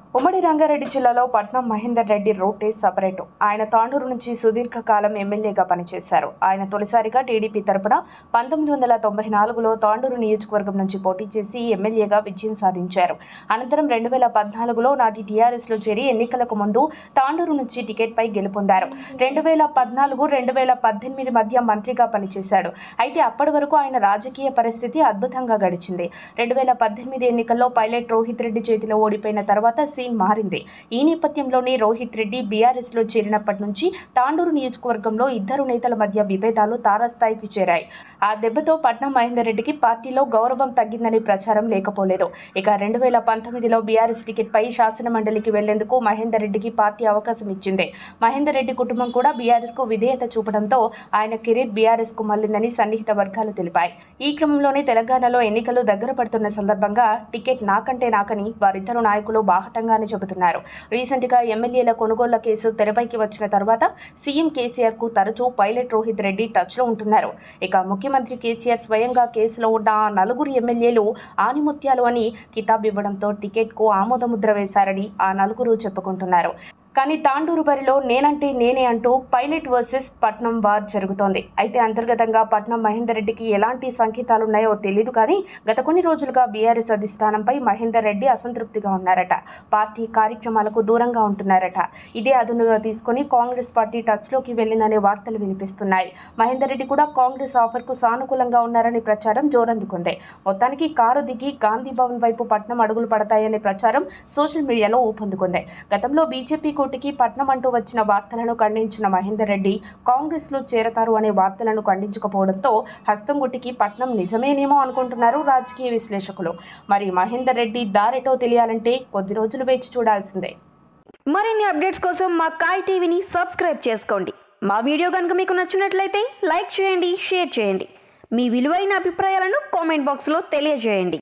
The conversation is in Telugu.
ఉమ్మడి రంగారెడ్డి జిల్లాలో పట్నం మహేందర్ రెడ్డి రోటే సపరేటు ఆయన తాండూరు నుంచి సుదీర్ఘకాలం ఎమ్మెల్యేగా పనిచేశారు ఆయన తొలిసారిగా టీడీపీ తరపున పంతొమ్మిది వందల తొంభై నాలుగులో తాండూరు నియోజకవర్గం నుంచి పోటీ చేసి ఎమ్మెల్యేగా విజయం సాధించారు అనంతరం రెండు వేల పద్నాలుగులో నాటి టీఆర్ఎస్లో చేరి ఎన్నికలకు ముందు తాండూరు నుంచి టికెట్పై గెలుపొందారు రెండు వేల పద్నాలుగు రెండు వేల పద్దెనిమిది మధ్య మంత్రిగా పనిచేశాడు అయితే అప్పటి వరకు ఆయన రాజకీయ పరిస్థితి అద్భుతంగా గడిచింది రెండు వేల పద్దెనిమిది ఎన్నికల్లో పైలట్ రోహిత్ రెడ్డి చేతిలో ఓడిపోయిన తర్వాత సీన్ మారింది ఈ నేపథ్యంలోనే రోహిత్ రెడ్డి బీఆర్ఎస్ లో చేరినప్పటి నుంచి తాండూరు నియోజకవర్గంలో ఇద్దరు నేతల మధ్య విభేదాలు తారాస్థాయికి చేరాయి ఆ దెబ్బతో పట్నం మహేందర్ రెడ్డికి పార్టీలో గౌరవం తగ్గిందని ప్రచారం లేకపోలేదు ఇక రెండు వేల పంతొమ్మిదిలో బీఆర్ఎస్ టికెట్ పై శాసన మండలికి వెళ్లేందుకు మహేందర్ రెడ్డికి పార్టీ అవకాశం ఇచ్చింది మహేందర్ రెడ్డి కుటుంబం కూడా బీఆర్ఎస్ కు విధేయత చూపడంతో ఆయన కెరీర్ బీఆర్ఎస్ కు మళ్లిందని సన్నిహిత వర్గాలు తెలిపాయి ఈ క్రమంలోనే తెలంగాణలో ఎన్నికలు దగ్గర పడుతున్న సందర్భంగా టికెట్ నాకంటే నాకని వారిద్దరు నాయకులు బాహటంగానే చెబుతున్నారు రీసెంట్ గా ఎమ్మెల్యేల కొనుగోళ్ల కేసు తెరపైకి వచ్చిన తర్వాత సీఎం కేసీఆర్ కు తరచూ పైలట్ రోహిత్ రెడ్డి టచ్ లో ఉంటున్నారు ఇక ముఖ్యమంత్రి కేసీఆర్ స్వయంగా కేసులో ఉన్న ఆ నలుగురు ఎమ్మెల్యేలు ఆనిముత్యాలు అని కితాబ్ ఇవ్వడంతో టికెట్ కు ఆమోదముద్ర వేశారని ఆ నలుగురు చెప్పుకుంటున్నారు కానీ తాండూరు బరిలో నేనంటే నేనే అంటూ పైలట్ వర్సెస్ పట్నం వార్ జరుగుతోంది అయితే అంతర్గతంగా పట్నం మహేందర్ రెడ్డికి ఎలాంటి సంకేతాలున్నాయో తెలియదు కానీ గత కొన్ని రోజులుగా బీఆర్ఎస్ అధిష్టానంపై మహేందర్ రెడ్డి అసంతృప్తిగా ఉన్నారట పార్టీ కార్యక్రమాలకు దూరంగా ఉంటున్నారట ఇదే అదునుగా తీసుకుని కాంగ్రెస్ పార్టీ టచ్లోకి వెళ్ళిందనే వార్తలు వినిపిస్తున్నాయి మహేందర్ రెడ్డి కూడా కాంగ్రెస్ ఆఫర్కు సానుకూలంగా ఉన్నారనే ప్రచారం జోరందుకుంది మొత్తానికి కారు దిగి గాంధీ భవన్ వైపు పట్నం అడుగులు పడతాయనే ప్రచారం సోషల్ మీడియాలో ఊపందుకుంది గతంలో బీజేపీ కూటికి పట్నం అంటూ వచ్చిన వార్తలను ఖండించిన మహేందర్ రెడ్డి కాంగ్రెస్ లో చేరతారు అనే వార్తలను ఖండించకపోవడంతో హస్తంగుట్టికి పట్నం నిజమేనేమో అనుకుంటున్నారు రాజకీయ విశ్లేషకులు మరి మహేందర్ రెడ్డి దారెటో తెలియాలంటే కొద్ది రోజులు వేచి చూడాల్సిందే మరిన్ని అప్డేట్స్ కోసం మా కాయ్ టీవీని సబ్స్క్రైబ్ చేసుకోండి మా వీడియో కనుక మీకు నచ్చినట్లయితే లైక్ చేయండి షేర్ చేయండి మీ విలువైన అభిప్రాయాలను కామెంట్ బాక్స్లో తెలియజేయండి